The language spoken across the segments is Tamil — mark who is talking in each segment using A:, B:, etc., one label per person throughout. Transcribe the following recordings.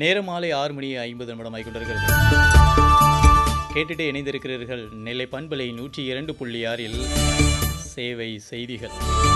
A: நேரம் மாலை ஆறு மணி ஐம்பது நிமிடமாய் கொண்டிருக்கிறது கேட்டுட்டு இணைந்திருக்கிறீர்கள் நெல்லை பண்பலை நூற்றி இரண்டு புள்ளி ஆறில் சேவை செய்திகள்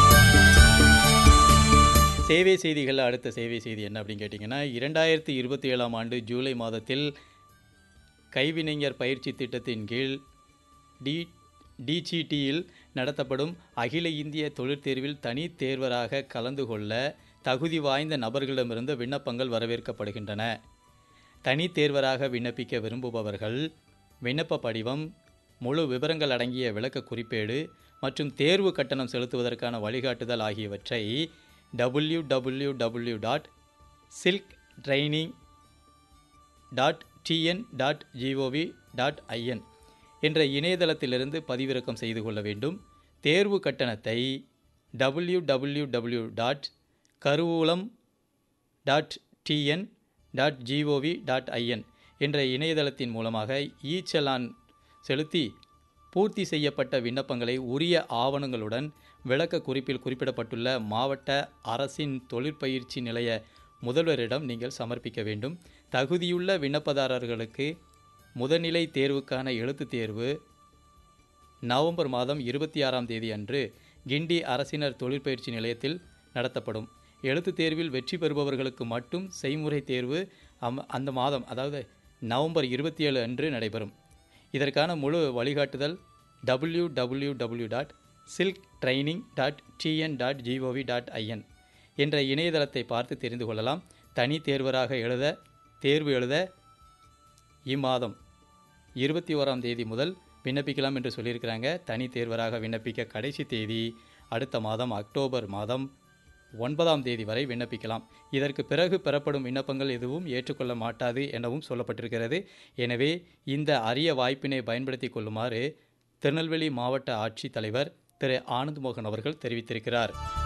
A: சேவை செய்திகள் அடுத்த சேவை செய்தி என்ன அப்படின்னு கேட்டிங்கன்னா இரண்டாயிரத்தி இருபத்தி ஏழாம் ஆண்டு ஜூலை மாதத்தில் கைவினைஞர் பயிற்சி திட்டத்தின் கீழ் டி டிஜிடியில் நடத்தப்படும் அகில இந்திய தொழிற்தேர்வில் தனி தேர்வராக கலந்து கொள்ள தகுதி வாய்ந்த நபர்களிடமிருந்து விண்ணப்பங்கள் வரவேற்கப்படுகின்றன தனி தேர்வராக விண்ணப்பிக்க விரும்புபவர்கள் விண்ணப்ப படிவம் முழு விவரங்கள் அடங்கிய விளக்க குறிப்பேடு மற்றும் தேர்வு கட்டணம் செலுத்துவதற்கான வழிகாட்டுதல் ஆகியவற்றை W W W dot silk training dot TN dot GOV dot IN என்ற இணையதளத்திலிருந்து பதிவிறக்கம் செய்து கொள்ள வேண்டும் தேர்வு கட்டணத்தை W W W dot Karuvoolam dot TN dot GOV dot IN என்ற இணையதளத்தின் மூலமாக இ செலான் செலுத்தி பூர்த்தி செய்யப்பட்ட விண்ணப்பங்களை உரிய ஆவணங்களுடன் விளக்க குறிப்பில் குறிப்பிடப்பட்டுள்ள மாவட்ட அரசின் தொழிற்பயிற்சி நிலைய முதல்வரிடம் நீங்கள் சமர்ப்பிக்க வேண்டும் தகுதியுள்ள விண்ணப்பதாரர்களுக்கு முதல்நிலை தேர்வுக்கான எழுத்துத் தேர்வு நவம்பர் மாதம் இருபத்தி ஆறாம் தேதி அன்று கிண்டி அரசினர் தொழிற்பயிற்சி நிலையத்தில் நடத்தப்படும் எழுத்துத் தேர்வில் வெற்றி பெறுபவர்களுக்கு மட்டும் செய்முறை தேர்வு அம் அந்த மாதம் அதாவது நவம்பர் இருபத்தி ஏழு அன்று நடைபெறும் இதற்கான முழு வழிகாட்டுதல் W W W dot silk training dot TN dot GOV dot IN என்ற இணையதளத்தை பார்த்து தெரிந்து கொள்ளலாம் தனி தேர்வராக எழுத தேர்வு எழுத இம்மாதம் இருபத்தி ஓராம் தேதி முதல் விண்ணப்பிக்கலாம் என்று சொல்லியிருக்கிறாங்க தனி தேர்வராக விண்ணப்பிக்க கடைசி தேதி அடுத்த மாதம் அக்டோபர் மாதம் ஒன்பதாம் தேதி வரை விண்ணப்பிக்கலாம் இதற்கு பிறகு பெறப்படும் விண்ணப்பங்கள் எதுவும் ஏற்றுக்கொள்ள மாட்டாது எனவும் சொல்லப்பட்டிருக்கிறது எனவே இந்த அரிய வாய்ப்பினை பயன்படுத்தி கொள்ளுமாறு திருநெல்வேலி மாவட்ட ஆட்சித்தலைவர் திரு ஆனந்த் மோகன் அவர்கள் தெரிவித்திருக்கிறார்